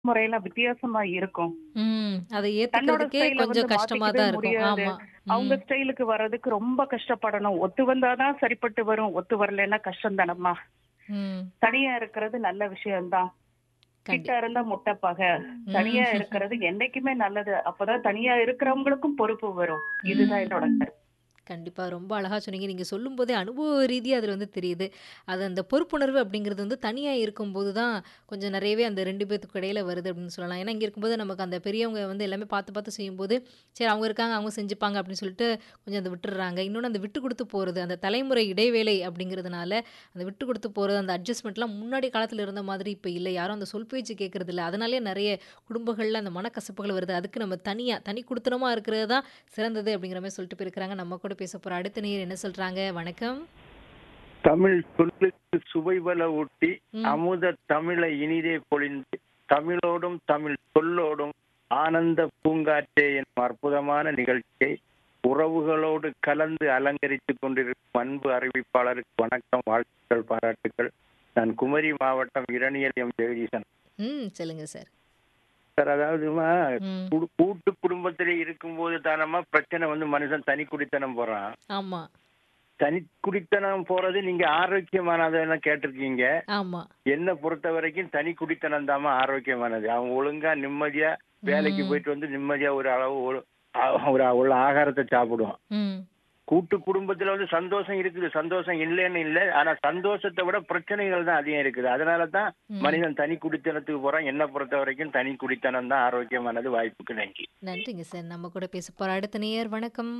முறையில வித்தியாசமா இருக்கும். ம். அத தன்னோட ஏத்துக்கிறதுக்கே ஸ்டைல வந்து கொஞ்சம் கஷ்டமா மாத்திக்கவே தான் இருக்கும். முடியாது. ஆமா. அவங்க ம். ஸ்டைலுக்கு வர்றதுக்கு ரொம்ப கஷ்டப்படணும். ஒத்து வந்தா தான் சரிப்பட்டு வரும். ஒத்து வரலைன்னா கஷ்டம் தானம்மா. ம். தனியா இருக்கிறது நல்ல விஷயம் தான். கிட்ட கண்டி இருந்தா முட்டை பகை. தனியா ம். இருக்கிறது என்னைக்குமே நல்லது. அப்பதான் தனியா இருக்கிறவங்களுக்கும் பொறுப்பு வரும். இதுதான் ம். என்னோட கருத்து. கண்டிப்பா. ரொம்ப அழகா சொன்னீங்க. நீங்க சொல்லும்போதே அனுபவ ரீதியா அதுல வந்து தெரியுது. அது அந்த பொறுப்புணர்வு அப்படிங்கிறது வந்து தனியா இருக்கும்போது தான் கொஞ்சம் நிறையவே அந்த 2 பேத்துக்கு இடையில வருது அப்படின்னு சொல்லலாம். ஏன்னா இங்க இருக்கும்போது நமக்கு அந்த பெரியவங்க வந்து எல்லாமே பார்த்து பார்த்து செய்யும்போது, சரி அவங்க இருக்காங்க, அவங்க செஞ்சுப்பாங்க அப்படின்னு சொல்லிட்டு கொஞ்சம் அத விட்டுர்றாங்க. இன்னொன்னு அந்த விட்டு குடுத்து போறது, அந்த தலைமுறை இடைவேளை அப்படிங்கிறதுனால, அந்த விட்டு குடுத்து போறது, அந்த அட்ஜஸ்ட்மெண்ட்லாம் முன்னாடி காலத்துல இருந்த மாதிரி இப்ப இல்ல. யாரும் அந்த சொல் பேச்சு கேட்கறதில்ல. அதனாலேயே நெறைய குடும்பங்கள்ல அந்த மனக்கசப்புகள் வருது. அதுக்கு நம்ம தனியா, தனி குடித்தனமா இருக்கிறது தான் சிறந்தது அப்படிங்கிற மாரி சொல்லிட்டு போயிருக்கிறாங்க. நம்ம கூட பேச போற அடுத்த நேயர் என்ன சொல்றாங்க? வணக்கம். தமிழ் சொல்லுக்கு சுவைபல ஊட்டி ம். அமுத தமிழை இனிதே பொழிந்து தமிழோடும் தமிழ் சொல்லோடும் ஆனந்த பூங்காற்றே எனும் அற்புதமான நிகழ்ச்சியை உறவுகளோடு கலந்து அலங்கரித்துக் கொண்டிருக்கும் அன்பு அறிவிப்பாளருக்கு வணக்கம் வாழ்த்துக்கள் பாராட்டுக்கள் நான் குமரி மாவட்டம் இரணியல் எம் ஜெகதீசன் ம். சொல்லுங்க சார். சார் அதாவதுமா ம். கூ- கூட்டு குடும்பத்திலே இருக்கும்போது தானம்மா பிரச்சனை வந்து மனுஷன் தனி குடித்தனம் போறான் ஆமா. தனி குடித்தனம் போறது நீங்க ஆரோக்கியமானதெல்லாம் கேட்டிருக்கீங்க ஆமா. என்ன பொறுத்த வரைக்கும் தனி குடித்தனம் தாமா ஆரோக்கியமானது அவன் ஒழுங்கா நிம்மதியா வேலைக்கு ம். போயிட்டு வந்து நிம்மதியா ஒரு அளவு ஒரு ஆ- ஒரு உள்ள ஆகாரத்தை சாப்பிடுவான் ம். கூட்டு குடும்பத்துல வந்து சந்தோஷம் இருக்குது சந்தோஷம் இல்லைன்னு இல்லை ஆனா சந்தோஷத்தை விட பிரச்சனைகள் தான் அதிகம் இருக்குது அதனால தான் ம். மனிதன் தனி குடித்தனத்துக்கு போறான் என்ன பொறுத்த வரைக்கும் தனி குடித்தனம் தான் ஆரோக்கியமானது வாய்ப்புக்கு நன்றி நன்றிங்க சார். நம்ம கூட பேச போற அடுத்த நேயர் வணக்கம்.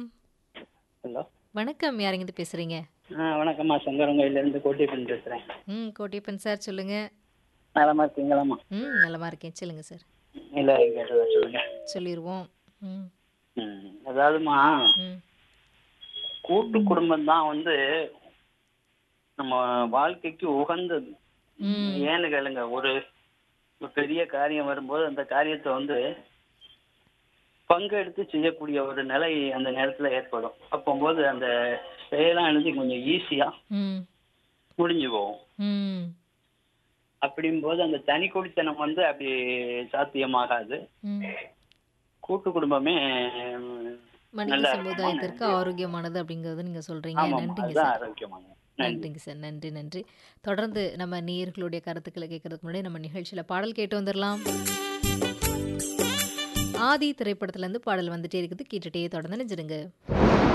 ஹலோ வணக்கம். யாருங்கிருந்து பேசுறீங்க? ஆ வணக்கம்மா சங்கரங்கோயிலேருந்து கோட்டிப்பன் பேசுகிறேன் ம். கோட்டியப்பன் சார் சொல்லுங்க. நலமா இருக்கீங்களாம்மா ம். நலமா இருக்கேன். சொல்லுங்க சார். இல்லை கேட்டதா சொல்லுங்க சொல்லிருவோம். ம். ம் அதாவதுமா ம். கூட்டு குடும்பம் தான் வந்து நம்ம வாழ்க்கைக்கு உகந்தது ம். ஏன்னு கேளுங்க ஒரு ஒரு பெரிய காரியம் வரும்போது அந்த காரியத்தை வந்து பங்கெடுத்து செய்யக்கூடிய ஒரு நிலை அந்த நேரத்துல ஏற்படும் அப்போது அந்த செயலாம் எழுதி கொஞ்சம் ஈஸியா ம். முடிஞ்சு போகும் ம். அப்படிங்கும்போது அந்த தனி குடித்தனம் வந்து அப்படி சாத்தியமாகாது ம். கூட்டு குடும்பமே மனித நல்லா சமுதாயத்திற்கு ஆரோக்கியமானது அப்படிங்கறது நீங்க சொல்றீங்க. ஆமாம் நன்றிங்க அதுதான் சார். ஆரோக்கியமானது நன்றி நன்றிங்க சார். நன்றி, நன்றி. தொடர்ந்து நம்ம நேயர்களுடைய கருத்துக்களை கேட்கறதுக்கு முன்னாடி நம்ம நிகழ்ச்சியில பாடல் கேட்டு வந்துரலாம். ஆதி திரைப்படத்துல இருந்து பாடல் வந்துட்டே இருக்குது. கேட்டுட்டே தொடர்ந்து நினைச்சிருங்க.